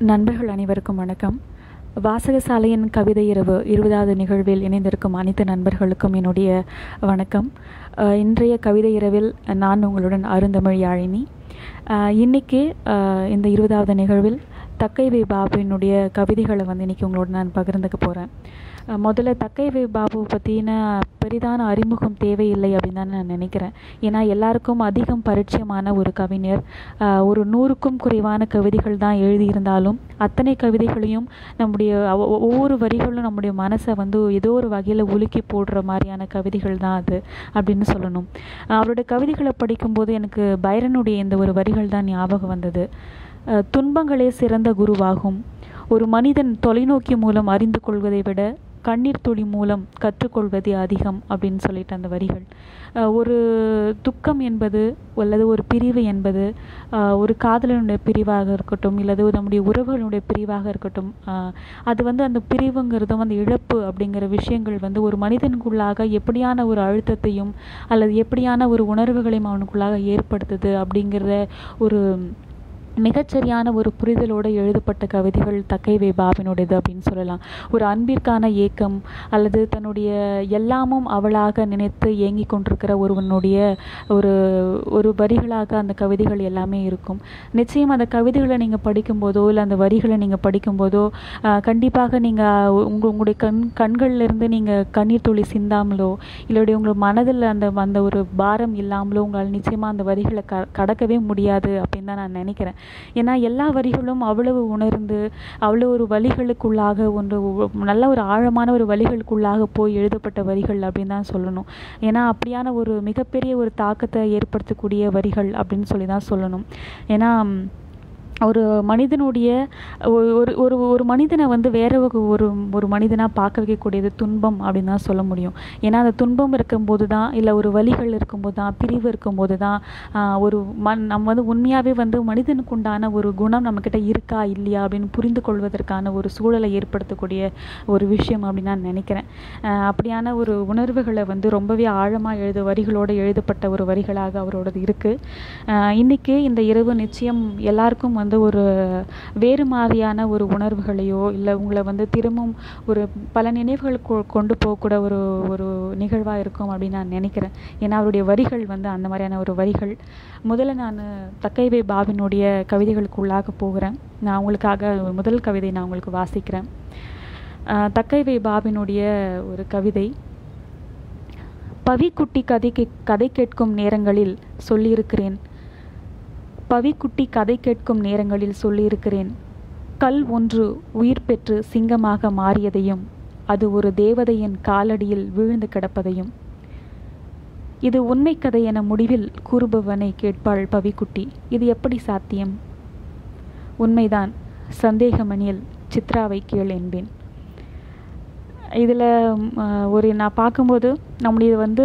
நண்பர்கள் அனைவருக்கும் வணக்கம் வாசகசாலையின் கவிதை இரவு இருபதாவது நிகழ்வில் இணைந்திருக்கும் அனைத்து நண்பர்களுக்கும் என்னுடைய வணக்கம் அஹ், இன்றைய கவிதை இரவில் நான் உங்களுடன் அருந்தமிழ் யாழினி அஹ், இன்னைக்கு அஹ், இந்த இருபதாவது நிகழ்வில் தக்கைவை பாபுவினுடைய கவிதைகளை வந்து இன்னைக்கு உங்களோட நான் பகிர்ந்துக்க போகிறேன் முதல்ல தக்கைவை பாபு பற்றின பெரிதான அறிமுகம் தேவையில்லை அப்படின்னு தான் நான் நினைக்கிறேன் ஏன்னா எல்லாருக்கும் அதிகம் பரிச்சயமான ஒரு கவிஞர் அஹ், ஒரு நூறுக்கும் குறைவான கவிதைகள் தான் எழுதியிருந்தாலும் அத்தனை கவிதைகளையும் நம்முடைய ஒ- ஒ- ஒவ்வொரு வரிகளும் நம்முடைய மனசை வந்து ஏதோ ஒரு வகையில் உலுக்கி போடுற மாதிரியான கவிதைகள் தான் அது அப்படின்னு சொல்லணும் அஹ், அவருடைய கவிதைகளை படிக்கும்போது எனக்கு பைரனுடைய இந்த ஒரு வரிகள் தான் ஞாபகம் வந்தது அஹ், துன்பங்களே சிறந்த குருவாகும் ஒரு மனிதன் தொலைநோக்கி மூலம் அறிந்து கொள்வதை விட கண்ணீர் துளி மூலம் கற்றுக்கொள்வதே அதிகம் அப்படின்னு சொல்லிட்டு அந்த வரிகள் அஹ் ஒரு துக்கம் என்பது அல்லது ஒரு பிரிவு என்பது அஹ் ஒரு காதலனுடைய பிரிவாக இருக்கட்டும் இல்லது நம்முடைய உறவுகளுடைய பிரிவாக இருக்கட்டும் அஹ் அது வந்து அந்த பிரிவுங்கிறதும் அந்த இழப்பு அப்படிங்கிற விஷயங்கள் வந்து ஒரு மனிதனுக்குள்ளாக எப்படியான ஒரு அழுத்தத்தையும் அல்லது எப்படியான ஒரு உணர்வுகளையும் அவனுக்குள்ளாக ஏற்படுத்துது அப்படிங்கிற ஒரு மிகச்சரியான ஒரு புரிதலோடு எழுதப்பட்ட கவிதைகள் தக்கைவே பாபினுடையது அப்படின்னு சொல்லலாம் ஒரு அன்பிற்கான ஏக்கம் அல்லது தன்னுடைய எல்லாமும் அவளாக நினைத்து ஏங்கி கொண்டிருக்கிற ஒருவனுடைய ஒரு ஒரு வரிகளாக அந்த கவிதைகள் எல்லாமே இருக்கும் நிச்சயம் அந்த கவிதைகளை நீங்கள் படிக்கும்போதோ இல்லை அந்த வரிகளை நீங்கள் படிக்கும்போதோ ஆஹ், கண்டிப்பாக நீங்கள் உங்க உங்களுடைய கண் கண்கள்லேருந்து நீங்கள் கண்ணீர் துளி சிந்தாமலோ இல்லைடைய உங்கள் மனதில் அந்த அந்த ஒரு பாரம் இல்லாமலோ உங்களால் நிச்சயமாக அந்த வரிகளை க கடக்கவே முடியாது அப்படின்னு தான் நான் நினைக்கிறேன் ஏன்னா எல்லா வரிகளும் அவ்வளவு உணர்ந்து அவ்வளோ ஒரு வழிகளுக்குள்ளாக ஒன்று ஒ- நல்ல ஒரு ஆழமான ஒரு வழிகளுக்குள்ளாக போய் எழுதப்பட்ட வரிகள் அப்படின்னு தான் சொல்லணும் ஏன்னா அப்படியான ஒரு மிகப்பெரிய ஒரு தாக்கத்தை ஏற்படுத்தக்கூடிய வரிகள் அப்படின்னு சொல்லி தான் சொல்லணும் ஏன்னா ம், ஒரு மனிதனுடைய ஒரு ஒரு ஒரு ஒரு மனிதனை வந்து வேற ஒரு ஒரு ஒரு மனிதனாக பார்க்க வைக்கக்கூடியது துன்பம் அப்படின்னு தான் சொல்ல முடியும் ஏன்னா அந்த துன்பம் இருக்கும்போது தான் இல்லை ஒரு வலிகள் இருக்கும்போது தான் பிரிவு இருக்கும்போது தான் ஆஹ், ஒரு மண் நம்ம வந்து உண்மையாகவே வந்து மனிதனுக்கு உண்டான ஒரு குணம் நம்மக்கிட்ட இருக்கா இல்லையா அப்படின்னு புரிந்து கொள்வதற்கான ஒரு சூழலை ஏற்படுத்தக்கூடிய ஒரு விஷயம் அப்படின்னு நான் நினைக்கிறேன் ஆஹ், அப்படியான ஒரு உணர்வுகளை வந்து ரொம்பவே ஆழமாக எழுத வரிகளோடு எழுதப்பட்ட ஒரு வரிகளாக அவரோடது இருக்குது இன்னைக்கு இந்த இரவு நிச்சயம் எல்லாருக்கும் வந்து ஒரு வேறு மாதிரியான ஒரு உணர்வுகளையோ இல்லை உங்களை வந்து திரும்பவும் ஒரு பல நினைவுகள் கொ- கொண்டு போகக்கூட ஒரு ஒரு நிகழ்வாக இருக்கும் அப்படின்னு நான் நினைக்கிறேன் ஏன்னா அவருடைய வரிகள் வந்து அந்த மாதிரியான ஒரு வரிகள் முதல்ல நான் தக்கைவை பாபினுடைய கவிதைகளுக்குள்ளாக போகிறேன் நான் உங்களுக்காக முதல் கவிதை நான் உங்களுக்கு வாசிக்கிறேன் ஆஹ் தக்கைவை பாபினுடைய ஒரு கவிதை பவிக்குட்டி கதை கே கதை கேட்கும் நேரங்களில் சொல்லியிருக்கிறேன் பவிக்குட்டி கதை கேட்கும் நேரங்களில் சொல்லியிருக்கிறேன் கல் ஒன்று உயிர் பெற்று சிங்கமாக மாறியதையும் அது ஒரு தேவதையின் காலடியில் வீழ்ந்து கிடப்பதையும் இது உண்மை கதை என முடிவில் கூறுபவனை கேட்பாள் பவிக்குட்டி இது எப்படி சாத்தியம் உண்மைதான் சந்தேகமணியில் சித்ராவை கேள் என்பேன் இதில் ஒரு நான் பார்க்கும்போது நம்முடைய வந்து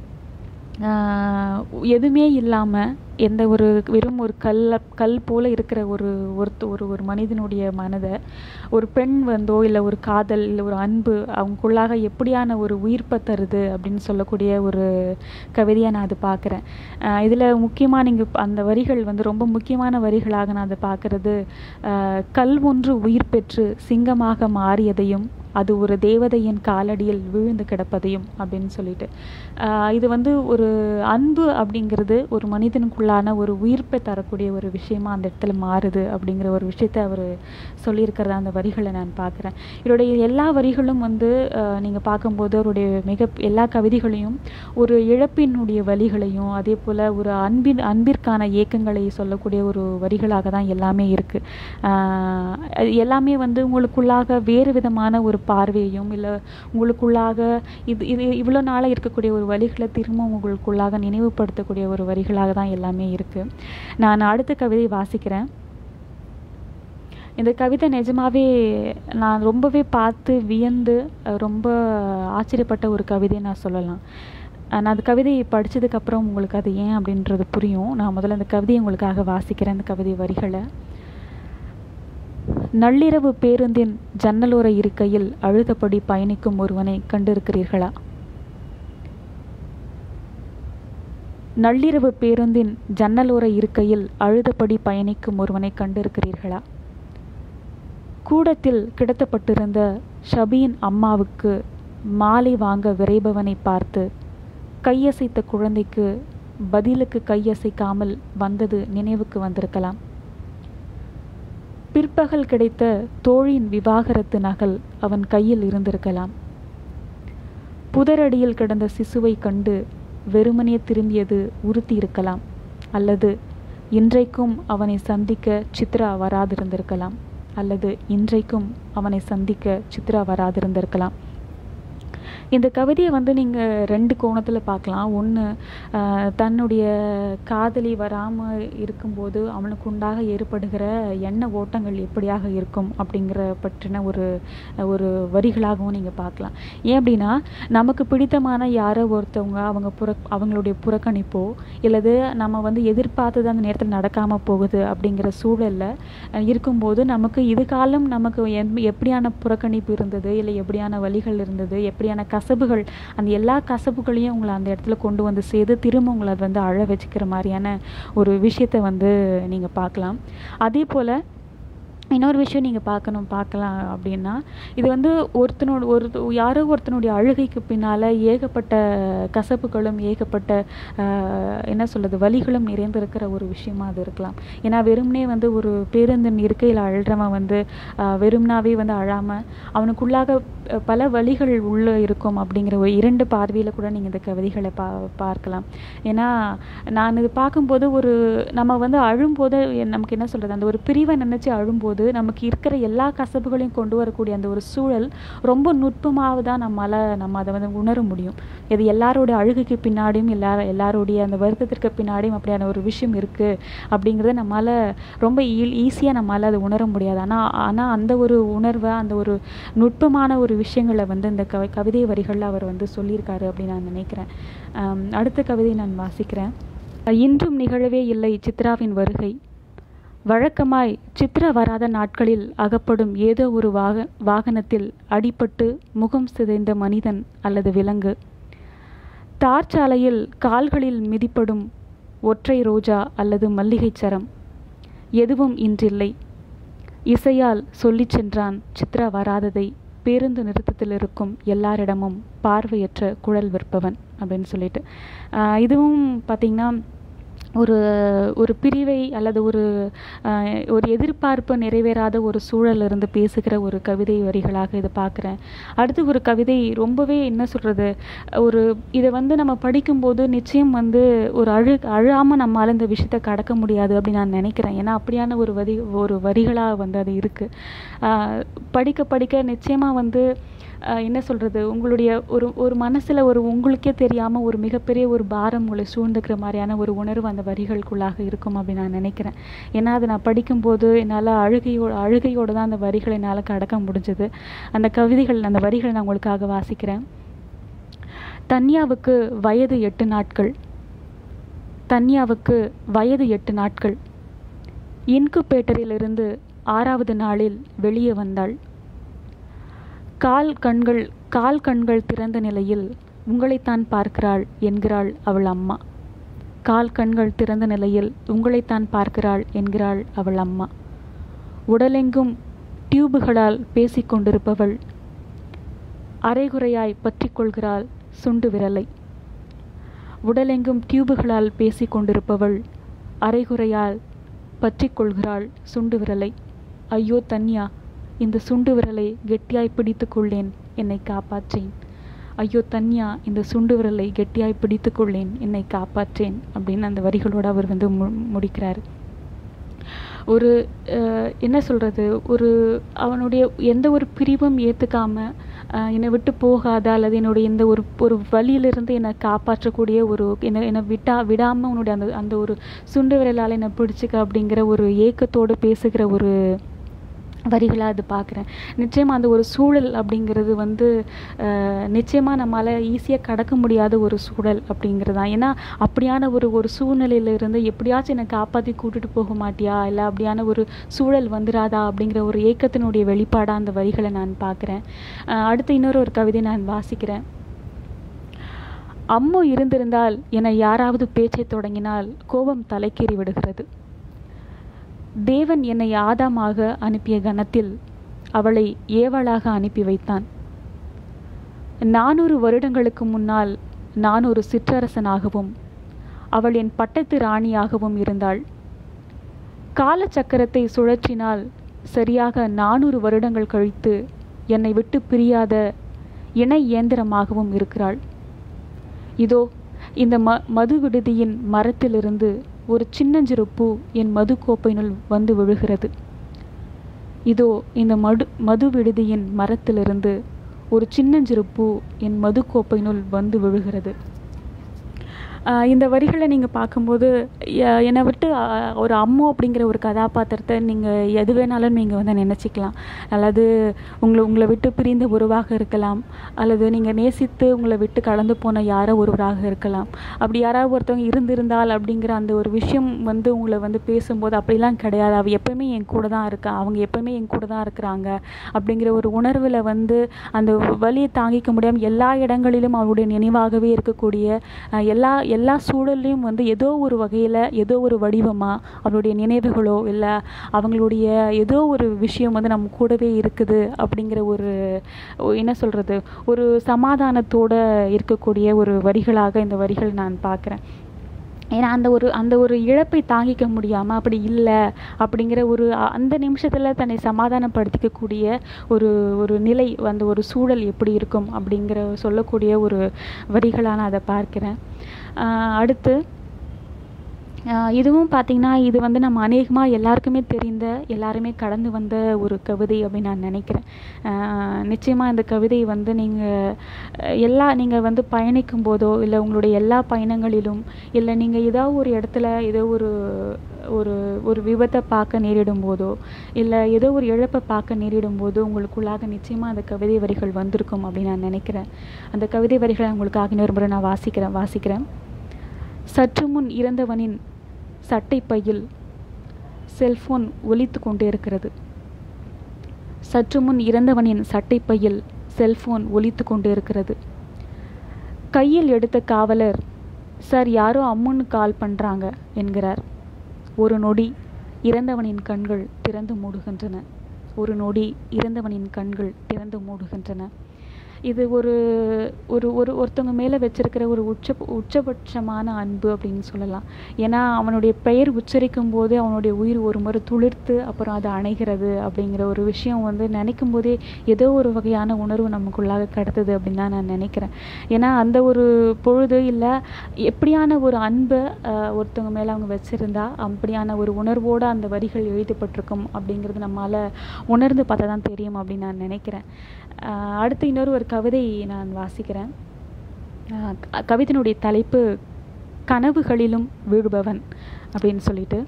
ஆஹ், எதுவுமே இல்லாமல் எந்த ஒரு வெறும் ஒரு கல் கல் போல் இருக்கிற ஒரு ஒருத்த ஒரு ஒரு மனிதனுடைய மனதை ஒரு பெண் வந்தோ இல்லை ஒரு காதல் இல்லை ஒரு அன்பு அவங்களுக்குள்ளாக எப்படியான ஒரு உயிர்ப்பை தருது அப்படின்னு சொல்லக்கூடிய ஒரு கவிதையை நான் அது பார்க்குறேன் இதில் முக்கியமாக நீங்கள் அந்த வரிகள் வந்து ரொம்ப முக்கியமான வரிகளாக நான் அதை பார்க்குறது கல் ஒன்று உயிர் பெற்று சிங்கமாக மாறியதையும் அது ஒரு தேவதையின் காலடியில் விழுந்து கிடப்பதையும் அப்படின்னு சொல்லிட்டு ஆஹ் இது வந்து ஒரு அன்பு அப்படிங்கிறது ஒரு மனிதனுக்குள்ளான ஒரு உயிர்ப்பை தரக்கூடிய ஒரு விஷயமா அந்த இடத்துல மாறுது அப்படிங்கிற ஒரு விஷயத்தை அவர் சொல்லியிருக்கிறத அந்த வரிகளை நான் பார்க்குறேன் இவருடைய எல்லா வரிகளும் வந்து நீங்கள் பார்க்கும்போது அவருடைய மிக எல்லா கவிதைகளையும் ஒரு இழப்பினுடைய வழிகளையும் அதே போல் ஒரு அன்பின் அன்பிற்கான ஏக்கங்களை சொல்லக்கூடிய ஒரு வரிகளாக தான் எல்லாமே இருக்குது எல்லாமே வந்து உங்களுக்குள்ளாக வேறு விதமான ஒரு பார்வையையும் இல்லை உங்களுக்குள்ளாக இது இது இவ்வளோ நாளாக இருக்கக்கூடிய ஒரு வரிகளை திரும்ப உங்களுக்குள்ளாக நினைவுபடுத்தக்கூடிய ஒரு வரிகளாக தான் எல்லாமே இருக்குது நான் அடுத்த கவிதை வாசிக்கிறேன் இந்த கவிதை நிஜமாவே நான் ரொம்பவே பார்த்து வியந்து அஹ், ரொம்ப ஆச்சரியப்பட்ட ஒரு கவிதையை நான் சொல்லலாம் அஹ், நான் அந்த கவிதையை படித்ததுக்கப்புறம் உங்களுக்கு அது ஏன் அப்படின்றது புரியும் நான் முதல்ல அந்த கவிதையை உங்களுக்காக வாசிக்கிறேன் அந்த கவிதை வரிகளை நள்ளிரவு பேருந்தின் ஜன்னலோர இருக்கையில் அழுதபடி பயணிக்கும் ஒருவனை கண்டிருக்கிறீர்களா நள்ளிரவு பேருந்தின் ஜன்னலோர இருக்கையில் அழுதபடி பயணிக்கும் ஒருவனை கண்டிருக்கிறீர்களா கூடத்தில் கிடத்தப்பட்டிருந்த ஷபியின் அம்மாவுக்கு மாலை வாங்க விரைபவனை பார்த்து கையசைத்த குழந்தைக்கு பதிலுக்கு கையசைக்காமல் வந்தது நினைவுக்கு வந்திருக்கலாம் பிற்பகல் கிடைத்த தோழியின் விவாகரத்து நகல் அவன் கையில் இருந்திருக்கலாம் புதரடியில் கிடந்த சிசுவை கண்டு வெறுமனே திரும்பியது உறுத்தி இருக்கலாம் அல்லது இன்றைக்கும் அவனை சந்திக்க சித்ரா வராதிருந்திருக்கலாம் அல்லது இன்றைக்கும் அவனை சந்திக்க சித்ரா வராதிருந்திருக்கலாம் இந்த கவிதையை வந்து நீங்கள் ரெண்டு கோணத்தில் பார்க்கலாம் ஒன்று தன்னுடைய காதலி வராமல் இருக்கும்போது அவனுக்கு உண்டாக ஏற்படுகிற எண்ண ஓட்டங்கள் எப்படியாக இருக்கும் அப்படிங்கிற பற்றின ஒரு ஒரு வரிகளாகவும் நீங்கள் பார்க்கலாம் ஏன் அப்படின்னா நமக்கு பிடித்தமான யாரோ ஒருத்தவங்க அவங்க புற அவங்களுடைய புறக்கணிப்போ இல்லது நம்ம வந்து எதிர்பார்த்தது அந்த நேரத்தில் நடக்காமல் போகுது அப்படிங்கிற சூழலில் இருக்கும்போது நமக்கு இது காலம் நமக்கு எப்படியான புறக்கணிப்பு இருந்தது இல்லை எப்படியான வழிகள் இருந்தது எப்படியான கசப்புகள் அந்த எல்லா கசப்புகளையும் உங்களை அந்த இடத்துல கொண்டு வந்து சேர்த்து திரும்ப உங்களை அது வந்து அழ வச்சுக்கிற மாதிரியான ஒரு விஷயத்தை வந்து நீங்கள் பார்க்கலாம் அதே போல் இன்னொரு விஷயம் நீங்கள் பார்க்கணும் பார்க்கலாம் அப்படின்னா இது வந்து ஒருத்தனோட ஒரு யாரோ ஒருத்தனுடைய அழுகைக்கு பின்னால் ஏகப்பட்ட கசப்புகளும் ஏகப்பட்ட என்ன சொல்கிறது வலிகளும் நிறைந்திருக்கிற ஒரு விஷயமா அது இருக்கலாம் ஏன்னா வெறும்னே வந்து ஒரு பேருந்தின் இருக்கையில் அழுறவன் வந்து வெறும்னாவே வந்து அழாமல் அவனுக்குள்ளாக பல வழிகள் உள்ளே இருக்கும் அப்படிங்கிற ஒரு இரண்டு பார்வையில் கூட நீங்கள் இந்த கவிதைகளை பா பார்க்கலாம் ஏன்னா நான் இது பார்க்கும்போது ஒரு நம்ம வந்து அழும்போது நமக்கு என்ன சொல்கிறது அந்த ஒரு பிரிவை நினச்சி அழும்போது நமக்கு இருக்கிற எல்லா கசப்புகளையும் கொண்டு வரக்கூடிய அந்த ஒரு சூழல் ரொம்ப நுட்பமாக தான் நம்மளால் நம்ம அதை வந்து உணர முடியும் இது எல்லாரோடைய அழுகைக்கு பின்னாடியும் எல்லா எல்லாருடைய அந்த வருத்தத்திற்கு பின்னாடியும் அப்படியான ஒரு விஷயம் இருக்குது அப்படிங்கிறத நம்மளால் ரொம்ப ஈஸியாக நம்மளால் அதை உணர முடியாது ஆனால் ஆனால் அந்த ஒரு உணர்வை அந்த ஒரு நுட்பமான ஒரு விஷயங்களை வந்து இந்த கவி கவிதை வரிகளில் அவர் வந்து சொல்லியிருக்காரு அப்படின்னு நான் நினைக்கிறேன் அடுத்த கவிதை நான் வாசிக்கிறேன் இன்றும் நிகழவே இல்லை சித்ராவின் வருகை வழக்கமாய் சித்ரா வராத நாட்களில் அகப்படும் ஏதோ ஒரு வாக வாகனத்தில் அடிபட்டு முகம் சிதைந்த மனிதன் அல்லது விலங்கு தார் சாலையில் கால்களில் மிதிப்படும் ஒற்றை ரோஜா அல்லது மல்லிகைச் சரம் எதுவும் இன்றில்லை இசையால் சொல்லிச் சென்றான் சித்ரா வராததை பேருந்து நிறுத்தத்தில் இருக்கும் எல்லாரிடமும் பார்வையற்ற குழல் விற்பவன் அப்படின்னு சொல்லிட்டு இதுவும் பார்த்திங்கன்னா ஒரு ஒரு பிரிவை அல்லது ஒரு ஒரு எதிர்பார்ப்பு நிறைவேறாத ஒரு சூழல் இருந்து பேசுகிற ஒரு கவிதை வரிகளாக இதை பார்க்குறேன் அடுத்து ஒரு கவிதை ரொம்பவே என்ன சொல்கிறது ஒரு இதை வந்து நம்ம படிக்கும்போது நிச்சயம் வந்து ஒரு அழு அழாமல் நம்மளால் இந்த விஷயத்தை கடக்க முடியாது அப்படின்னு நான் நினைக்கிறேன் ஏன்னா அப்படியான ஒரு வரி ஒரு வரிகளாக வந்து அது இருக்குது படிக்க படிக்க நிச்சயமாக வந்து என்ன சொல்கிறது உங்களுடைய ஒரு ஒரு மனசில் ஒரு உங்களுக்கே தெரியாமல் ஒரு மிகப்பெரிய ஒரு பாரம் உங்களை சூழ்ந்துக்கிற மாதிரியான ஒரு உணர்வு அந்த வரிகளுக்குள்ளாக இருக்கும் அப்படின்னு நான் நினைக்கிறேன் ஏன்னா அதை நான் படிக்கும்போது என்னால் அழுகையோட அழுகையோடு தான் அந்த வரிகளை என்னால் கடக்க முடிஞ்சது அந்த கவிதைகள் அந்த வரிகளை நான் உங்களுக்காக வாசிக்கிறேன் தன்யாவுக்கு வயது எட்டு நாட்கள் தன்யாவுக்கு வயது எட்டு நாட்கள் இன்குபேட்டரிலிருந்து ஆறாவது நாளில் வெளியே வந்தாள் கால் கண்கள் கால் கண்கள் திறந்த நிலையில் உங்களைத்தான் பார்க்கிறாள் என்கிறாள் அவள் அம்மா கால் கண்கள் திறந்த நிலையில் உங்களைத்தான் பார்க்கிறாள் என்கிறாள் அவள் அம்மா உடலெங்கும் டியூபுகளால் பேசிக்கொண்டிருப்பவள் அரைகுறையாய் பற்றி கொள்கிறாள் சுண்டு விரலை உடலெங்கும் டியூபுகளால் பேசிக்கொண்டிருப்பவள் அரைகுறையால் பற்றி கொள்கிறாள் சுண்டு விரலை ஐயோ தன்யா இந்த சுண்டு விரலை கெட்டியாய் பிடித்து கொள்ளேன் என்னை காப்பாற்றேன் ஐயோ தன்யா இந்த சுண்டு விரலை கெட்டியாய் பிடித்து கொள்ளேன் என்னை காப்பாற்றேன் அப்படின்னு அந்த வரிகளோடு அவர் வந்து மு முடிக்கிறார் ஒரு என்ன சொல்கிறது ஒரு அவனுடைய எந்த ஒரு பிரிவும் ஏற்றுக்காம என்னை விட்டு போகாத அல்லது என்னுடைய இந்த ஒரு ஒரு வழியிலிருந்து என்னை காப்பாற்றக்கூடிய ஒரு என்னை என்னை விட்டா விடாமல் உன்னுடைய அந்த அந்த ஒரு சுண்டு விரலால் என்னை பிடிச்சிக்க அப்படிங்கிற ஒரு ஏக்கத்தோடு பேசுகிற ஒரு வரிகளாக அது பார்க்குறேன் நிச்சயமாக அந்த ஒரு சூழல் அப்படிங்கிறது வந்து நிச்சயமாக நம்மளால் ஈஸியாக கடக்க முடியாத ஒரு சூழல் அப்படிங்கிறது தான் ஏன்னா அப்படியான ஒரு ஒரு சூழ்நிலையில இருந்து எப்படியாச்சும் என்னை காப்பாற்றி கூட்டிகிட்டு போக மாட்டியா இல்லை அப்படியான ஒரு சூழல் வந்துடாதா அப்படிங்கிற ஒரு ஏக்கத்தினுடைய வெளிப்பாடாக அந்த வரிகளை நான் பார்க்குறேன் அடுத்து இன்னொரு ஒரு கவிதை நான் வாசிக்கிறேன் அம்மு இருந்திருந்தால் என யாராவது பேச்சை தொடங்கினால் கோபம் தலைக்கேறி விடுகிறது தேவன் என்னை ஆதாமாக அனுப்பிய கணத்தில் அவளை ஏவலாக அனுப்பி வைத்தான் நானூறு வருடங்களுக்கு முன்னால் நான் ஒரு சிற்றரசனாகவும் அவள் என் பட்டத்து ராணியாகவும் இருந்தாள் காலச்சக்கரத்தை சுழற்றினால் சரியாக நானூறு வருடங்கள் கழித்து என்னை விட்டு பிரியாத இணை இயந்திரமாகவும் இருக்கிறாள் இதோ இந்த ம மது விடுதியின் மரத்திலிருந்து ஒரு சின்னஞ்சிறு பூ என் மது கோப்பையினுள் வந்து விழுகிறது இதோ இந்த மடு மது விடுதியின் மரத்திலிருந்து ஒரு சின்னஞ்சிறு பூ என் மது கோப்பையினுள் வந்து விழுகிறது ஆஹ் இந்த வரிகளை நீங்கள் பார்க்கும்போது எ- என்னை விட்டு ஆஹ், ஒரு அம்மு அப்படிங்கிற ஒரு கதாபாத்திரத்தை நீங்கள் எது வேணாலும் நீங்கள் வந்து நினச்சிக்கலாம் அல்லது உங்களை உங்களை விட்டு பிரிந்த உறவாக இருக்கலாம் அல்லது நீங்கள் நேசித்து உங்களை விட்டு கடந்து போன யாரோ ஒருவராக இருக்கலாம் அப்படி யாராவது ஒருத்தவங்க இருந்திருந்தால் அப்படிங்கிற அந்த ஒரு விஷயம் வந்து உங்களை வந்து பேசும்போது அப்படிலாம் கிடையாது அவ எப்பவுமே என் கூட தான் இருக்கா அவங்க எப்பவுமே என் கூட தான் இருக்கிறாங்க அப்படிங்கிற ஒரு உணர்வில் வந்து அந்த வலியை தாங்கிக்க முடியாமல் எல்லா இடங்களிலும் அவளுடைய நினைவாகவே இருக்கக்கூடிய அஹ், எல்லா எல்லா சூழல்லையும் வந்து ஏதோ ஒரு வகையில் ஏதோ ஒரு வடிவமாக அவளுடைய நினைவுகளோ இல்லை அவங்களுடைய ஏதோ ஒரு விஷயம் வந்து நம்ம கூடவே இருக்குது அப்படிங்கிற ஒரு ஒ- என்ன சொல்கிறது ஒரு சமாதானத்தோட இருக்கக்கூடிய ஒரு வரிகளாக இந்த வரிகள் நான் பார்க்குறேன் ஏன்னா அந்த ஒரு அந்த ஒரு இழப்பை தாங்கிக்க முடியாமல் அப்படி இல்லை அப்படிங்கிற ஒரு அ- அந்த நிமிஷத்தில் தன்னை சமாதானப்படுத்திக்கக்கூடிய ஒரு ஒரு நிலை அந்த ஒரு சூழல் எப்படி இருக்கும் அப்படிங்கிற சொல்லக்கூடிய ஒரு வரிகளாக நான் அதை பார்க்கிறேன் ஆஹ் அடுத்து ஆஹ் இதுவும் பார்த்திங்கன்னா இது வந்து நம்ம அநேகமாக எல்லாருக்குமே தெரிந்த எல்லாருமே கடந்து வந்த ஒரு கவிதை அப்படின்னு நான் நினைக்கிறேன் நிச்சயமாக இந்த கவிதை வந்து நீங்கள் எல்லா நீங்கள் வந்து பயணிக்கும் போதோ இல்லை உங்களுடைய எல்லா பயணங்களிலும் இல்லை நீங்கள் ஏதாவது ஒரு இடத்துல ஏதோ ஒரு ஒரு ஒரு விபத்தை பார்க்க நேரிடும் போதோ இல்லை ஏதோ ஒரு இழப்பை பார்க்க நேரிடும் போதோ உங்களுக்குள்ளாக நிச்சயமாக அந்த கவிதை வரிகள் வந்திருக்கும் அப்படின்னு நான் நினைக்கிறேன் அந்த கவிதை வரிகளை உங்களுக்காக இன்னொரு முறை நான் வாசிக்கிறேன் வாசிக்கிறேன் சற்று முன் இறந்தவனின் சட்டை பையில் செல்போன் ஒலித்து கொண்டே இருக்கிறது சற்று முன் இறந்தவனின் சட்டை பையில் செல்போன் ஒலித்து கொண்டே இருக்கிறது கையில் எடுத்த காவலர் சார் யாரோ அம்முன்னு கால் பண்ணுறாங்க என்கிறார் ஒரு நொடி இறந்தவனின் கண்கள் திறந்து மூடுகின்றன ஒரு நொடி இறந்தவனின் கண்கள் திறந்து மூடுகின்றன இது ஒரு ஒரு ஒரு ஒருத்தவங்க மேலே வச்சிருக்கிற ஒரு உச்ச உச்சபட்சமான அன்பு அப்படின்னு சொல்லலாம் ஏன்னா அவனுடைய பெயர் உச்சரிக்கும் போது அவனுடைய உயிர் ஒரு முறை துளிர்த்து அப்புறம் அது அணைகிறது அப்படிங்கிற ஒரு விஷயம் வந்து நினைக்கும் போதே ஏதோ ஒரு வகையான உணர்வு நமக்குள்ளாக கடத்துது அப்படின்னு தான் நான் நினைக்கிறேன் ஏன்னா அந்த ஒரு பொழுது இல்லை எப்படியான ஒரு அன்பை ஆஹ், ஒருத்தவங்க மேலே அவங்க வச்சுருந்தா அப்படியான ஒரு உணர்வோடு அந்த வரிகள் எழுதப்பட்டிருக்கும் அப்படிங்கிறது நம்மால் உணர்ந்து பார்த்தா தான் தெரியும் அப்படின்னு நான் நினைக்கிறேன் ஆஹ், அடுத்து இன்னொரு ஒரு கவிதை நான் வாசிக்கிறேன் ஆஹ், க- கவிதையினுடைய தலைப்பு கனவுகளிலும் வீழ்பவன் அப்படின்னு சொல்லிட்டு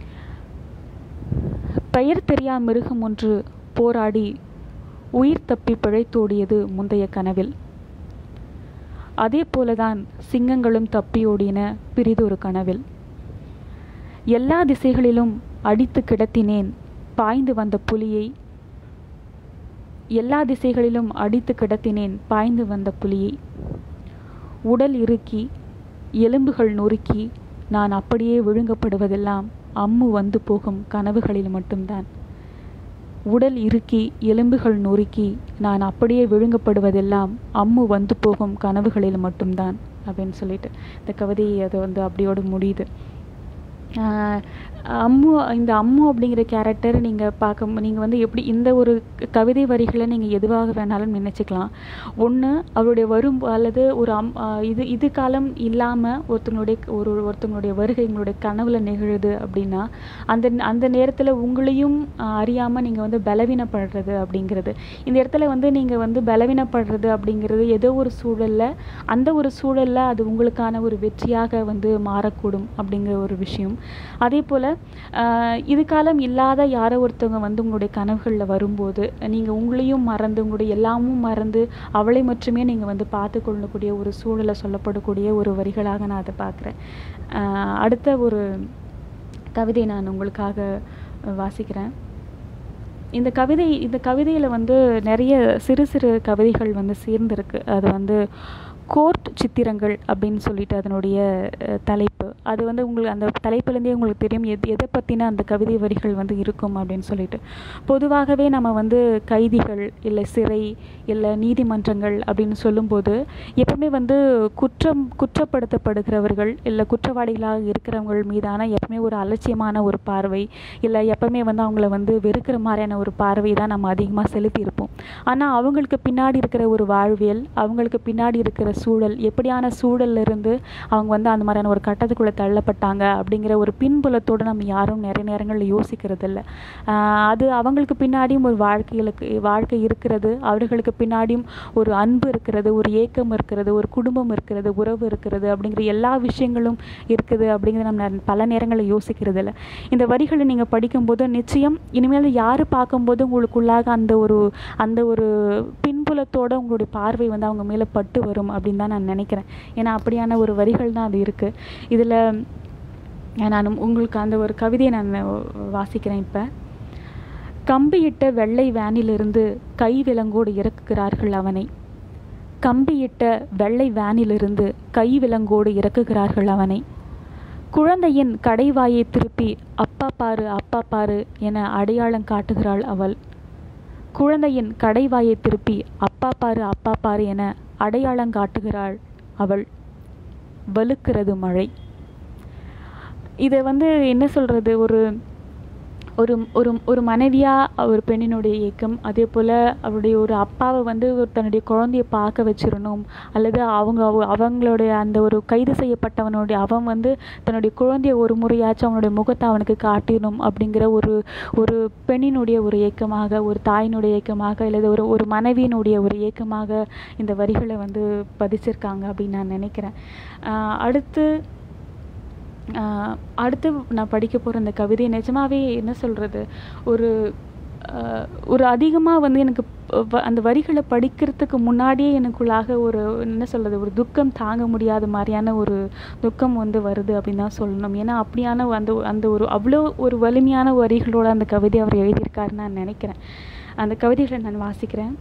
பெயர் தெரியா மிருகம் ஒன்று போராடி உயிர் தப்பி பிழைத்தோடியது முந்தைய கனவில் அதே போலதான் சிங்கங்களும் தப்பி ஓடின பிரிதொரு கனவில் எல்லா திசைகளிலும் அடித்து கிடத்தினேன் பாய்ந்து வந்த புலியை எல்லா திசைகளிலும் அடித்து கிடத்தினேன் பாய்ந்து வந்த புலியை உடல் இறுக்கி எலும்புகள் நொறுக்கி நான் அப்படியே விழுங்கப்படுவதெல்லாம் அம்மு வந்து போகும் கனவுகளில் மட்டும்தான் உடல் இறுக்கி எலும்புகள் நொறுக்கி நான் அப்படியே விழுங்கப்படுவதெல்லாம் அம்மு வந்து போகும் கனவுகளில் மட்டும்தான் அப்படின்னு சொல்லிட்டு இந்த கவிதை அது வந்து அப்படியோடு முடியுது ஆஹ் அம்மு இந்த அம்மு அப்படிங்கிற கேரக்டர் நீங்கள் பார்க்க நீங்கள் வந்து எப்படி இந்த ஒரு க- கவிதை வரிகளை நீங்கள் எதுவாக வேணாலும் நினச்சிக்கலாம் ஒன்று அவருடைய வரும் அல்லது ஒரு அம் ஆஹ் இது இது காலம் இல்லாமல் ஒருத்தங்களுடைய ஒரு ஒருத்தங்களுடைய வருகை உங்களுடைய கனவுல நிகழுது அப்படின்னா அந்த அந்த நேரத்தில் உங்களையும் அறியாமல் நீங்கள் வந்து பலவீனப்படுறது அப்படிங்கிறது இந்த இடத்துல வந்து நீங்கள் வந்து பலவீனப்படுறது அப்படிங்கிறது ஏதோ ஒரு சூழலில் அந்த ஒரு சூழலில் அது உங்களுக்கான ஒரு வெற்றியாக வந்து மாறக்கூடும் அப்படிங்கிற ஒரு விஷயம் அதே போல் இது காலம் இல்லாத யாரோ ஒருத்தவங்க வந்து உங்களுடைய கனவுகளில் வரும்போது நீங்கள் உங்களையும் மறந்து உங்களுடைய எல்லாமும் மறந்து அவளை மட்டுமே நீங்கள் வந்து பார்த்து கொள்ளக்கூடிய ஒரு சூழலை சொல்லப்படக்கூடிய ஒரு வரிகளாக நான் அதை பார்க்குறேன் அடுத்த ஒரு கவிதை நான் உங்களுக்காக அஹ், வாசிக்கிறேன் இந்த கவிதை இந்த கவிதையில் வந்து நிறைய சிறு சிறு கவிதைகள் வந்து சேர்ந்துருக்கு அது வந்து கோர்ட் சித்திரங்கள் அப்படின்னு சொல்லிட்டு அதனுடைய அஹ், தலைப்பு அது வந்து உங்களுக்கு அந்த தலைப்புலேருந்தே உங்களுக்கு தெரியும் எது எதை பற்றின அந்த கவிதை வரிகள் வந்து இருக்கும் அப்படின்னு சொல்லிட்டு பொதுவாகவே நம்ம வந்து கைதிகள் இல்லை சிறை இல்லை நீதிமன்றங்கள் அப்படின்னு சொல்லும்போது எப்பவுமே வந்து குற்றம் குற்றப்படுத்தப்படுகிறவர்கள் இல்லை குற்றவாளிகளாக இருக்கிறவங்கள் மீதான எப்பவுமே ஒரு அலட்சியமான ஒரு பார்வை இல்லை எப்பவுமே வந்து அவங்கள வந்து வெறுக்கிற மாதிரியான ஒரு பார்வை தான் நம்ம அதிகமாக செலுத்தியிருப்போம் ஆனால் அவங்களுக்கு பின்னாடி இருக்கிற ஒரு வாழ்வியல் அவங்களுக்கு பின்னாடி இருக்கிற சூழல் எப்படியான சூழல்ல இருந்து அவங்க வந்து அந்த மாதிரியான ஒரு கட்டத்துக்குள்ளே தள்ளப்பட்டாங்க அப்படிங்கிற ஒரு பின்புலத்தோடு நம்ம யாரும் நிறைய நேரங்களில் யோசிக்கிறது இல்லை அது அவங்களுக்கு பின்னாடியும் ஒரு வாழ்க்கைகளுக்கு வாழ்க்கை இருக்கிறது அவர்களுக்கு பின்னாடியும் ஒரு அன்பு இருக்கிறது ஒரு ஏக்கம் இருக்கிறது ஒரு குடும்பம் இருக்கிறது உறவு இருக்கிறது அப்படிங்கிற எல்லா விஷயங்களும் இருக்குது அப்படிங்கிறத நம்ம நெ- பல நேரங்களில் யோசிக்கிறது இல்லை இந்த வரிகளை நீங்கள் படிக்கும்போது நிச்சயம் இனிமேல் யார் பார்க்கும்போது உங்களுக்குள்ளாக அந்த ஒரு அந்த ஒரு பின்புலத்தோட உங்களுடைய பார்வை வந்து அவங்க மேலே பட்டு வரும் அப்படின்னு தான் நான் நினைக்கிறேன் ஏன்னா அப்படியான ஒரு வரிகள் தான் அது இருக்குது இதில் நான் உங்களுக்கு அந்த ஒரு கவிதையை நான் வாசிக்கிறேன் இப்போ கம்பியிட்ட வெள்ளை வேனிலிருந்து கை விலங்கோடு இறக்குகிறார்கள் அவனை கம்பியிட்ட வெள்ளை வேனிலிருந்து கை விலங்கோடு இறக்குகிறார்கள் அவனை குழந்தையின் கடைவாயை திருப்பி அப்பா பாரு அப்பா பாரு என அடையாளம் காட்டுகிறாள் அவள் குழந்தையின் கடைவாயை திருப்பி அப்பா பாரு அப்பா பாரு என அடையாளம் காட்டுகிறாள் அவள் வலுக்கிறது மழை இதை வந்து என்ன சொல்கிறது ஒரு ஒரு ஒரு ஒரு மனைவியாக ஒரு பெண்ணினுடைய இயக்கம் அதே போல் அவருடைய ஒரு அப்பாவை வந்து ஒரு தன்னுடைய குழந்தைய பார்க்க வச்சிரணும் அல்லது அவங்க அவ- அவங்களுடைய அந்த ஒரு கைது செய்யப்பட்டவனுடைய அவன் வந்து தன்னுடைய குழந்தைய ஒரு முறையாச்சும் அவனுடைய முகத்தை அவனுக்கு காட்டிடணும் அப்படிங்கிற ஒரு ஒரு பெண்ணினுடைய ஒரு இயக்கமாக ஒரு தாயினுடைய இயக்கமாக அல்லது ஒரு ஒரு மனைவியினுடைய ஒரு இயக்கமாக இந்த வரிகளை வந்து பதிச்சிருக்காங்க அப்படின்னு நான் நினைக்கிறேன் ஆஹ் அடுத்து ஆஹ் அடுத்து நான் படிக்க போகிற இந்த கவிதை நிஜமாவே என்ன சொல்கிறது ஒரு ஆஹ் ஒரு அதிகமாக வந்து எனக்கு வ- அந்த வரிகளை படிக்கிறதுக்கு முன்னாடியே எனக்குள்ளாக ஒரு என்ன சொல்கிறது ஒரு துக்கம் தாங்க முடியாத மாதிரியான ஒரு துக்கம் வந்து வருது அப்படின்னு தான் சொல்லணும் ஏன்னா அப்படியான அந்த அந்த ஒரு அவ்வளோ ஒரு வலிமையான வரிகளோட அந்த கவிதை அவர் எழுதியிருக்காருன்னு நான் நினைக்கிறேன் அந்த கவிதைகளை நான் வாசிக்கிறேன்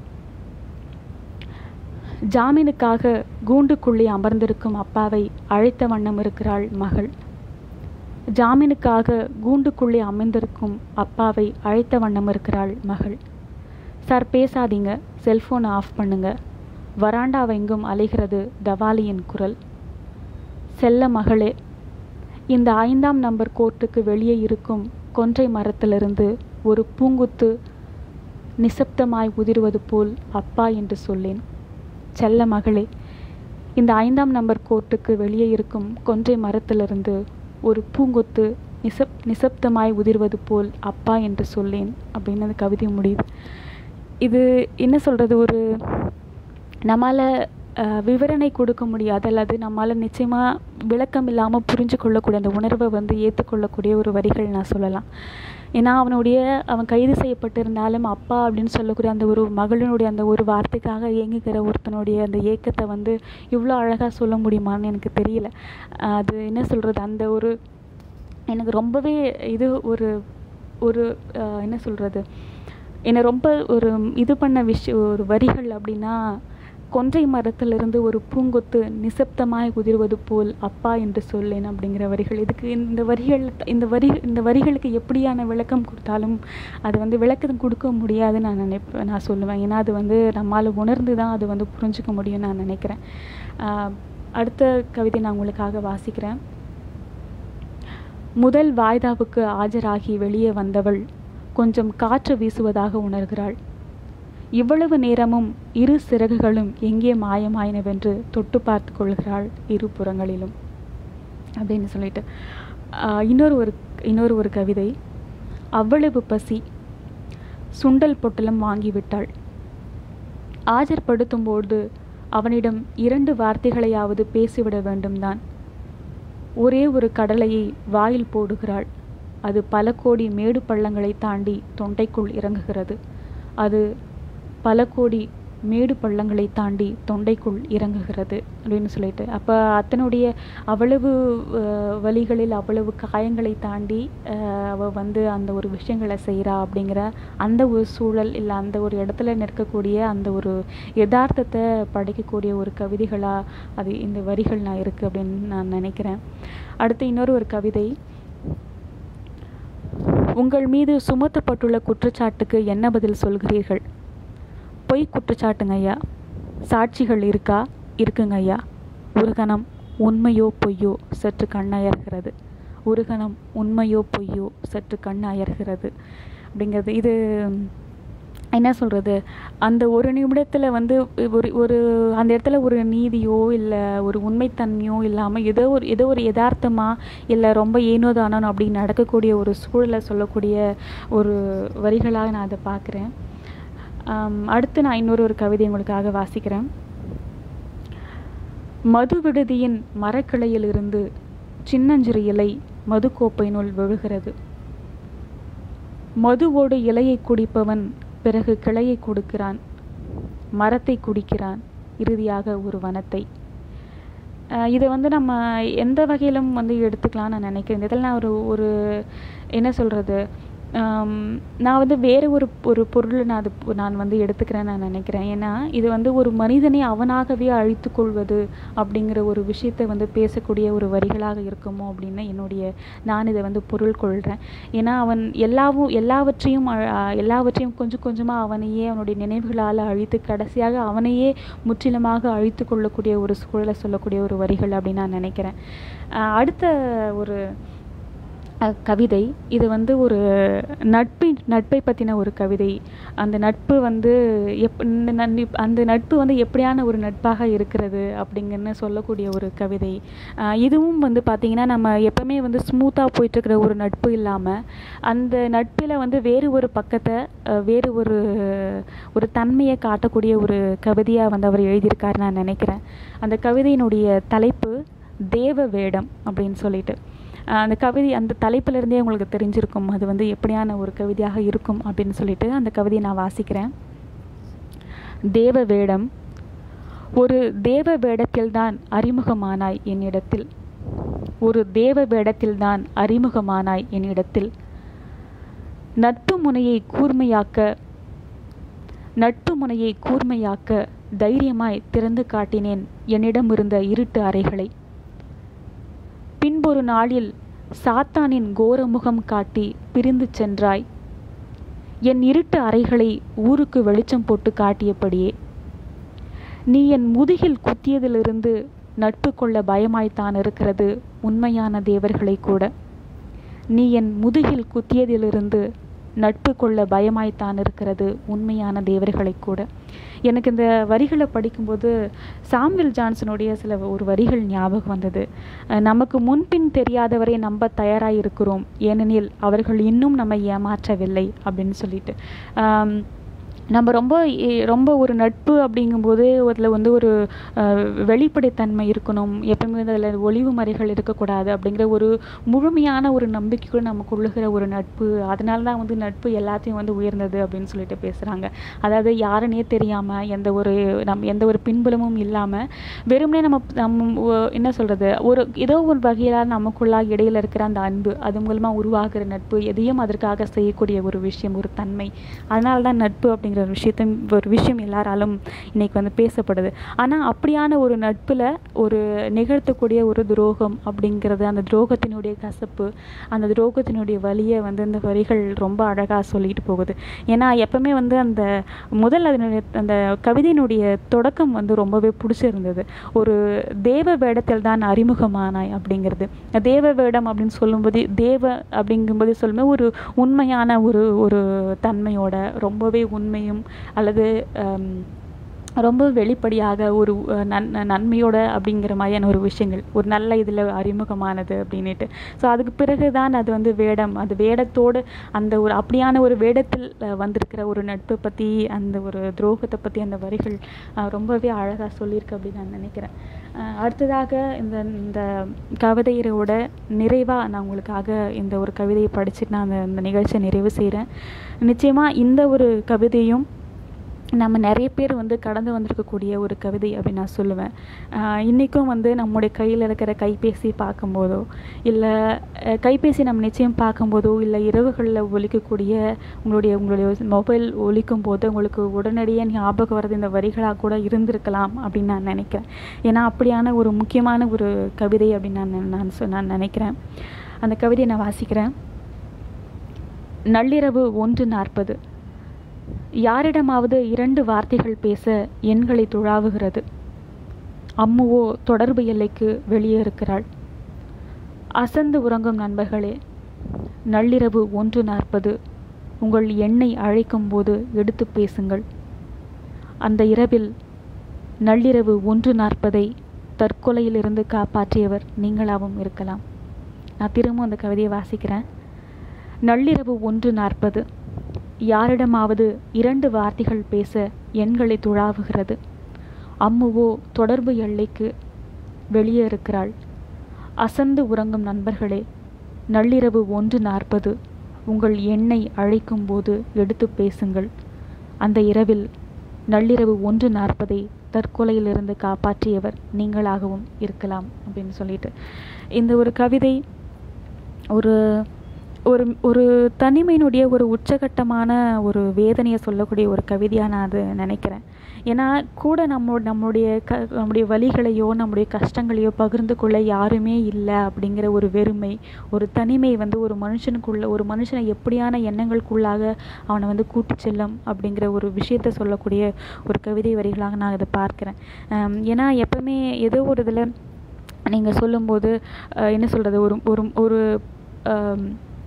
ஜாமீனுக்காக கூண்டுக்குள்ளே அமர்ந்திருக்கும் அப்பாவை அழைத்த வண்ணம் இருக்கிறாள் மகள் ஜாமீனுக்காக கூண்டுக்குள்ளே அமர்ந்திருக்கும் அப்பாவை அழைத்த வண்ணம் இருக்கிறாள் மகள் சார் பேசாதீங்க செல்போனை ஆஃப் பண்ணுங்க வராண்டாவெங்கும் அலைகிறது தவாலியின் குரல் செல்ல மகளே இந்த ஐந்தாம் நம்பர் கோர்ட்டுக்கு வெளியே இருக்கும் கொன்றை மரத்திலிருந்து ஒரு பூங்குத்து நிசப்தமாய் உதிர்வது போல் அப்பா என்று சொல்லேன் செல்ல மகளே இந்த ஐந்தாம் நம்பர் கோர்ட்டுக்கு வெளியே இருக்கும் கொன்றை மரத்திலிருந்து ஒரு பூங்கொத்து நிசப் நிசப்தமாய் உதிர்வது போல் அப்பா என்று சொல்லேன் அப்படின்னு அந்த கவிதை முடியுது இது என்ன சொல்கிறது ஒரு நம்மால் விவரணை கொடுக்க முடியாது அல்லது நம்மால் நிச்சயமாக விளக்கம் இல்லாமல் புரிஞ்சு கொள்ளக்கூடிய அந்த உணர்வை வந்து ஏற்றுக்கொள்ளக்கூடிய ஒரு வரிகள் நான் சொல்லலாம் ஏன்னா அவனுடைய அவன் கைது செய்யப்பட்டிருந்தாலும் அப்பா அப்படின்னு சொல்லக்கூடிய அந்த ஒரு மகளினுடைய அந்த ஒரு வார்த்தைக்காக இயங்குகிற ஒருத்தனுடைய அந்த ஏக்கத்தை வந்து இவ்வளோ அழகாக சொல்ல முடியுமான்னு எனக்கு தெரியல அஹ் அது என்ன சொல்கிறது அந்த ஒரு எனக்கு ரொம்பவே இது ஒரு ஒரு அஹ் என்ன சொல்கிறது என்னை ரொம்ப ஒரு இது பண்ண விஷயம் ஒரு வரிகள் அப்படின்னா கொன்றை மரத்திலிருந்து ஒரு பூங்கொத்து நிசப்தமாய் உதிர்வது போல் அப்பா என்று சொல்லேன் அப்படிங்கிற வரிகள் இதுக்கு இந்த வரிகள் இந்த வரி இந்த வரிகளுக்கு எப்படியான விளக்கம் கொடுத்தாலும் அது வந்து விளக்கம் கொடுக்க முடியாதுன்னு நான் நினைப்பேன் நான் சொல்லுவேன் ஏன்னா அது வந்து நம்மால் உணர்ந்து தான் அது வந்து புரிஞ்சுக்க முடியும்னு நான் நினைக்கிறேன் ஆஹ் அடுத்த கவிதை நான் உங்களுக்காக வாசிக்கிறேன் முதல் வாய்தாவுக்கு ஆஜராகி வெளியே வந்தவள் கொஞ்சம் காற்று வீசுவதாக உணர்கிறாள் இவ்வளவு நேரமும் இரு சிறகுகளும் எங்கே மாயமாயினவென்று தொட்டு பார்த்து கொள்கிறாள் இரு புறங்களிலும் அப்படின்னு சொல்லிட்டு ஆஹ் இன்னொரு ஒரு இன்னொரு ஒரு கவிதை அவ்வளவு பசி சுண்டல் பொட்டலம் வாங்கிவிட்டாள் ஆஜர்படுத்தும்போது அவனிடம் இரண்டு வார்த்தைகளையாவது பேசிவிட வேண்டும்தான் ஒரே ஒரு கடலையை வாயில் போடுகிறாள் அது பல கோடி மேடு பள்ளங்களை தாண்டி தொண்டைக்குள் இறங்குகிறது அது பல கோடி மேடு பள்ளங்களை தாண்டி தொண்டைக்குள் இறங்குகிறது அப்படின்னு சொல்லிட்டு அப்போ அத்தனுடைய அவ்வளவு அஹ், வலிகளில் அவ்வளவு காயங்களை தாண்டி அஹ், அவ வந்து அந்த ஒரு விஷயங்களை செய்கிறா அப்படிங்கிற அந்த ஒரு சூழல் இல்லை அந்த ஒரு இடத்துல நிற்கக்கூடிய அந்த ஒரு யதார்த்தத்தை படைக்கக்கூடிய ஒரு கவிதைகளாக அது இந்த வரிகள் நான் இருக்குது அப்படின்னு நான் நினைக்கிறேன் அடுத்து இன்னொரு ஒரு கவிதை உங்கள் மீது சுமத்தப்பட்டுள்ள குற்றச்சாட்டுக்கு என்ன பதில் சொல்கிறீர்கள் பொய் குற்றச்சாட்டுங்க ஐயா சாட்சிகள் இருக்கா இருக்குங்க ஐயா ஒரு கணம் உண்மையோ பொய்யோ சற்று கண்ணயர்கிறது ஒரு கணம் உண்மையோ பொய்யோ சற்று கண் அயர்கிறது அப்படிங்கிறது இது என்ன சொல்கிறது அந்த ஒரு நிமிடத்தில் வந்து ஒரு ஒரு அந்த இடத்துல ஒரு நீதியோ இல்லை ஒரு உண்மைத்தன்மையோ இல்லாமல் ஏதோ ஒரு ஏதோ ஒரு யதார்த்தமாக இல்லை ரொம்ப ஏனோ தானோ அப்படி நடக்கக்கூடிய ஒரு சூழலை சொல்லக்கூடிய ஒரு வரிகளாக நான் அதை பார்க்குறேன் அடுத்து நான் இன்னொரு ஒரு கவிதை உங்களுக்காக வாசிக்கிறேன் மது விடுதியின் மரக்கிளையிலிருந்து சின்னஞ்சிறு இலை மதுக்கோப்பையினுள் விழுகிறது மதுவோடு இலையை குடிப்பவன் பிறகு கிளையை கொடுக்கிறான் மரத்தை குடிக்கிறான் இறுதியாக ஒரு வனத்தை அஹ் இதை வந்து நம்ம எந்த வகையிலும் வந்து எடுத்துக்கலாம்னு நான் நினைக்கிறேன் இதில் நான் ஒரு ஒரு என்ன சொல்கிறது நான் வந்து வேறு ஒரு ஒரு பொருள் நான் அது நான் வந்து எடுத்துக்கிறேன்னு நான் நினைக்கிறேன் ஏன்னா இது வந்து ஒரு மனிதனை அவனாகவே அழித்து கொள்வது அப்படிங்கிற ஒரு விஷயத்தை வந்து பேசக்கூடிய ஒரு வரிகளாக இருக்குமோ அப்படின்னு என்னுடைய நான் இதை வந்து பொருள் கொள்கிறேன் ஏன்னா அவன் எல்லாவும் எல்லாவற்றையும் அழ- அஹ் எல்லாவற்றையும் கொஞ்சம் கொஞ்சமாக அவனையே அவனுடைய நினைவுகளால் அழித்து கடைசியாக அவனையே முற்றிலுமாக அழித்து கொள்ளக்கூடிய ஒரு சூழலை சொல்லக்கூடிய ஒரு வரிகள் அப்படின்னு நான் நினைக்கிறேன் அஹ் அடுத்த ஒரு அஹ், கவிதை இது வந்து ஒரு நட்பின் நட்பை பற்றின ஒரு கவிதை அந்த நட்பு வந்து எப் இந்த நன்- அந்த நட்பு வந்து எப்படியான ஒரு நட்பாக இருக்கிறது அப்படிங்கன்னு சொல்லக்கூடிய ஒரு கவிதை அஹ், இதுவும் வந்து பார்த்திங்கன்னா நம்ம எப்பவுமே வந்து ஸ்மூத்தாக போயிட்டுருக்கிற ஒரு நட்பு இல்லாமல் அந்த நட்பில் வந்து வேறு ஒரு பக்கத்தை அஹ், வேறு ஒரு ஒரு தன்மையை காட்டக்கூடிய ஒரு கவிதையாக வந்து அவர் எழுதியிருக்காரு நான் நினைக்கிறேன் அந்த கவிதையினுடைய தலைப்பு தேவ வேடம் அப்படின்னு சொல்லிட்டு அஹ் அந்த கவிதை அந்த தலைப்பிலிருந்தே உங்களுக்கு தெரிஞ்சிருக்கும் அது வந்து எப்படியான ஒரு கவிதையாக இருக்கும் அப்படின்னு சொல்லிட்டு அந்த கவிதையை நான் வாசிக்கிறேன் தேவ வேடம் ஒரு தேவ வேடத்தில்தான் அறிமுகமானாய் என்னிடத்தில் ஒரு தேவ வேடத்தில்தான் அறிமுகமானாய் என்னிடத்தில் நட்பு முனையை கூர்மையாக்க நட்பு முனையை கூர்மையாக்க தைரியமாய் திறந்து காட்டினேன் என்னிடம் இருந்த இருட்டு அறைகளை பின்பொரு நாளில் சாத்தானின் கோரமுகம் காட்டி பிரிந்து சென்றாய் என் இருட்டு அறைகளை ஊருக்கு வெளிச்சம் போட்டு காட்டியபடியே நீ என் முதுகில் குத்தியதிலிருந்து நட்பு கொள்ள பயமாய்த்தான் இருக்கிறது உண்மையான தேவர்களை கூட நீ என் முதுகில் குத்தியதிலிருந்து நட்பு கொள்ள பயமாய்த்தான் இருக்கிறது உண்மையான தேவர்களை கூட எனக்கு இந்த வரிகளை படிக்கும்போது சாம்வில் ஜான்சனுடைய சில ஒரு வரிகள் ஞாபகம் வந்தது அஹ் நமக்கு முன்பின் தெரியாதவரை நம்ப தயாராக இருக்கிறோம் ஏனெனில் அவர்கள் இன்னும் நம்மை ஏமாற்றவில்லை அப்படின்னு சொல்லிட்டு ஆம், நம்ம ரொம்ப எ- ரொம்ப ஒரு நட்பு அப்படிங்கும்போது அதில் வந்து ஒரு அஹ், வெளிப்படைத்தன்மை இருக்கணும் எப்பவுமே அதில் ஒளிவு மறைகள் இருக்கக்கூடாது அப்படிங்கிற ஒரு முழுமையான ஒரு நம்பிக்கைக்குள்ள நமக்கு உள்ளுகிற ஒரு நட்பு அதனால தான் வந்து நட்பு எல்லாத்தையும் வந்து உயர்ந்தது அப்படின்னு சொல்லிட்டு பேசுகிறாங்க அதாவது யாருன்னே தெரியாமல் எந்த ஒரு நம் எந்த ஒரு பின்புலமும் இல்லாமல் வெறுமனே நம்ம நம்ம ஒ- என்ன சொல்கிறது ஒரு ஏதோ ஒரு வகையில் நமக்குள்ளாக இடையில இருக்கிற அந்த அன்பு அது மூலமாக உருவாகிற நட்பு எதையும் அதற்காக செய்யக்கூடிய ஒரு விஷயம் ஒரு தன்மை அதனால தான் நட்பு அப்படிங்கிற ஒரு விஷயத்த ஒரு விஷயம் எல்லாராலும் இன்னைக்கு வந்து பேசப்படுது ஆனால் அப்படியான ஒரு நட்பில் ஒரு நிகழ்த்தக்கூடிய ஒரு துரோகம் அப்படிங்கிறது அந்த துரோகத்தினுடைய கசப்பு அந்த துரோகத்தினுடைய வலியை வந்து இந்த வரிகள் ரொம்ப அழகாக சொல்லிட்டு போகுது ஏன்னா எப்பவுமே வந்து அந்த முதல் அதனுடைய அந்த கவிதையினுடைய தொடக்கம் வந்து ரொம்பவே பிடிச்சிருந்தது ஒரு தேவ வேடத்தில் தான் அறிமுகமானாய் அப்படிங்கிறது தேவ வேடம் அப்படின்னு சொல்லும்போது தேவ அப்படிங்கும்போது சொல்லும்போது ஒரு உண்மையான ஒரு ஒரு தன்மையோட ரொம்பவே உண்மையும் அல்லது ஆம், ரொம்ப வெளிப்படையாக ஒரு அஹ், நன் நன்மையோட அப்படிங்கிற மாதிரியான ஒரு விஷயங்கள் ஒரு நல்ல இதில் அறிமுகமானது அப்படின்னுட்டு ஸோ அதுக்கு பிறகு தான் அது வந்து வேடம் அது வேடத்தோடு அந்த ஒரு அப்படியான ஒரு வேடத்தில் அஹ், வந்திருக்கிற ஒரு நட்பை பற்றி அந்த ஒரு துரோகத்தை பற்றி அந்த வரிகள் அஹ், ரொம்பவே அழகாக சொல்லியிருக்கு அப்படின்னு நான் நினைக்கிறேன் அஹ், அடுத்ததாக இந்த இந்த கவிதையோட நிறைவாக நான் உங்களுக்காக இந்த ஒரு கவிதையை படிச்சுட்டு நான் அந்த இந்த நிகழ்ச்சியை நிறைவு செய்கிறேன் நிச்சயமாக இந்த ஒரு கவிதையும் நம்ம நிறைய பேர் வந்து கடந்து வந்திருக்கக்கூடிய ஒரு கவிதை அப்படின்னு நான் சொல்லுவேன் ஆஹ் இன்றைக்கும் வந்து நம்முடைய கையில் இருக்கிற கைபேசி பார்க்கும்போதோ இல்லை அஹ் கைபேசி நம்ம நிச்சயம் பார்க்கும்போதோ இல்லை இரவுகளில் ஒலிக்கக்கூடிய உங்களுடைய உங்களுடைய மொபைல் ஒலிக்கும் போது உங்களுக்கு உடனடியாக ஞாபகம் வர்றது இந்த வரிகளாக கூட இருந்திருக்கலாம் அப்படின்னு நான் நினைக்கிறேன் ஏன்னா அப்படியான ஒரு முக்கியமான ஒரு கவிதை அப்படின்னு நான் நான் சொ- நான் நினைக்கிறேன் அந்த கவிதையை நான் வாசிக்கிறேன் நள்ளிரவு ஒன்று நாற்பது யாரிடமாவது இரண்டு வார்த்தைகள் பேச எண்களை துழாவுகிறது அம்முவோ தொடர்பு எல்லைக்கு வெளியே இருக்கிறாள் அசந்து உறங்கும் நண்பர்களே நள்ளிரவு ஒன்று நாற்பது உங்கள் எண்ணை அழைக்கும் போது எடுத்து பேசுங்கள் அந்த இரவில் நள்ளிரவு ஒன்று நாற்பதை தற்கொலையிலிருந்து காப்பாற்றியவர் நீங்களாகவும் இருக்கலாம் நான் திரும்பவும் அந்த கவிதையை வாசிக்கிறேன் நள்ளிரவு ஒன்று நாற்பது யாரிடமாவது இரண்டு வார்த்தைகள் பேச எண்களை துழாவுகிறது அம்முவோ தொடர்பு எல்லைக்கு வெளியே இருக்கிறாள் அசந்து உறங்கும் நண்பர்களே நள்ளிரவு ஒன்று நாற்பது உங்கள் எண்ணை அழைக்கும் போது எடுத்து பேசுங்கள் அந்த இரவில் நள்ளிரவு ஒன்று நாற்பதை தற்கொலையிலிருந்து காப்பாற்றியவர் நீங்களாகவும் இருக்கலாம் அப்படின்னு சொல்லிட்டு இந்த ஒரு கவிதை ஒரு ஒரு ஒரு தனிமையினுடைய ஒரு உச்சகட்டமான ஒரு வேதனையை சொல்லக்கூடிய ஒரு கவிதையாக நான் அது நினைக்கிறேன் ஏன்னா கூட நம்ம நம்மளுடைய க நம்முடைய வலிகளையோ நம்முடைய கஷ்டங்களையோ பகிர்ந்து கொள்ள யாருமே இல்லை அப்படிங்கிற ஒரு வெறுமை ஒரு தனிமை வந்து ஒரு மனுஷனுக்குள்ள ஒரு மனுஷனை எப்படியான எண்ணங்களுக்குள்ளாக அவனை வந்து கூட்டி செல்லும் அப்படிங்கிற ஒரு விஷயத்தை சொல்லக்கூடிய ஒரு கவிதை வரிகளாக நான் இதை பார்க்கிறேன் ஆம், ஏன்னா எப்பவுமே ஏதோ ஒரு இதில் நீங்கள் சொல்லும்போது அஹ், என்ன சொல்கிறது ஒரு ஒரு ஒரு ஆம்,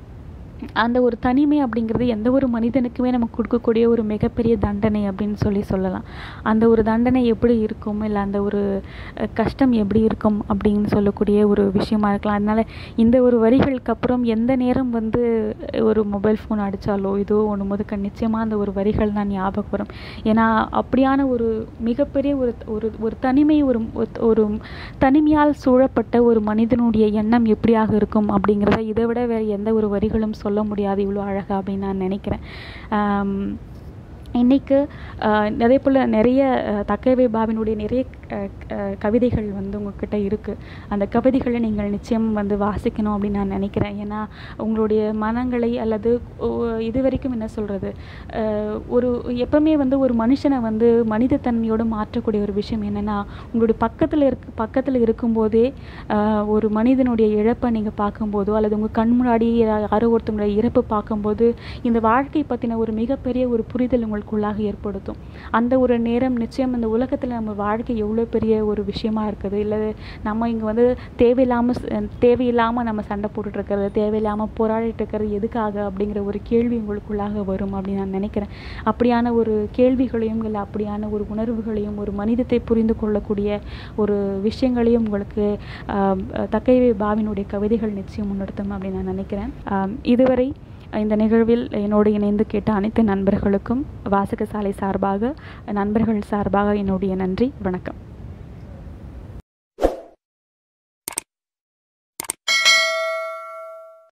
அந்த ஒரு தனிமை அப்படிங்கிறது எந்த ஒரு மனிதனுக்குமே நமக்கு கொடுக்கக்கூடிய ஒரு மிகப்பெரிய தண்டனை அப்படின்னு சொல்லி சொல்லலாம் அந்த ஒரு தண்டனை எப்படி இருக்கும் இல்லை அந்த ஒரு அஹ், கஷ்டம் எப்படி இருக்கும் அப்படின்னு சொல்லக்கூடிய ஒரு விஷயமா இருக்கலாம் அதனால இந்த ஒரு வரிகளுக்கு அப்புறம் எந்த நேரம் வந்து ஒரு மொபைல் ஃபோன் அடித்தாலோ இதோ ஒன்று போது நிச்சயமாக அந்த ஒரு வரிகள் தான் ஞாபகம் வரும் ஏன்னா அப்படியான ஒரு மிகப்பெரிய ஒரு ஒரு ஒரு தனிமை ஒரு ஒரு- ஒரு தனிமையால் சூழப்பட்ட ஒரு மனிதனுடைய எண்ணம் எப்படியாக இருக்கும் அப்படிங்கிறத இதை விட வேறு எந்த ஒரு வரிகளும் சொல்ல முடியாது இவ்வளோ அழகா அப்படின்னு நான் நினைக்கிறேன் ஆம், இன்னைக்கு ஆஹ், அதே போல் நிறைய ஆஹ், தக்கவை பாபினுடைய நிறைய ஆஹ், ஆஹ், கவிதைகள் வந்து உங்ககிட்ட இருக்குது அந்த கவிதைகளை நீங்கள் நிச்சயம் வந்து வாசிக்கணும் அப்படின்னு நான் நினைக்கிறேன் ஏன்னா உங்களுடைய மனங்களை அல்லது ஒ- இது வரைக்கும் என்ன சொல்கிறது ஒரு எப்பவுமே வந்து ஒரு மனுஷனை வந்து மனிதத்தன்மையோடு மாற்றக்கூடிய ஒரு விஷயம் என்னென்னா உங்களுடைய பக்கத்தில் இருக்க பக்கத்தில் இருக்கும்போதே ஆஹ், ஒரு மனிதனுடைய இழப்பை நீங்கள் பார்க்கும்போதோ அல்லது உங்கள் கண் முன்னாடி யா- யாரோ ஒருத்தவங்களுடைய இறப்பு பார்க்கும்போது இந்த வாழ்க்கை பற்றின ஒரு மிகப்பெரிய ஒரு புரிதல் உங்களுக்குள்ளாக ஏற்படுத்தும் அந்த ஒரு நேரம் நிச்சயம் இந்த உலகத்தில் நம்ம வாழ்க்கை எவ்வளோ பெரிய ஒரு விஷயமா இருக்குது இல்லை நம்ம இங்கே வந்து தேவையில்லாமல் தேவையில்லாமல் நம்ம சண்டை போட்டுட்டு இருக்கிறது தேவையில்லாமல் போராடிட்டு இருக்கிறது எதுக்காக அப்படிங்கிற ஒரு கேள்வி உங்களுக்குள்ளாக வரும் அப்படின்னு நான் நினைக்கிறேன் அப்படியான ஒரு கேள்விகளையும் இல்லை அப்படியான ஒரு உணர்வுகளையும் ஒரு மனிதத்தை புரிந்து கொள்ளக்கூடிய ஒரு விஷயங்களையும் உங்களுக்கு ஆம், தக்கைவை பாவினுடைய கவிதைகள் நிச்சயம் முன்னிறுத்தும் அப்படின்னு நான் நினைக்கிறேன் ஆம், இதுவரை இந்த நிகழ்வில் என்னோடு இணைந்து கேட்ட அனைத்து நண்பர்களுக்கும் வாசகசாலை சார்பாக நண்பர்கள் சார்பாக என்னுடைய நன்றி வணக்கம்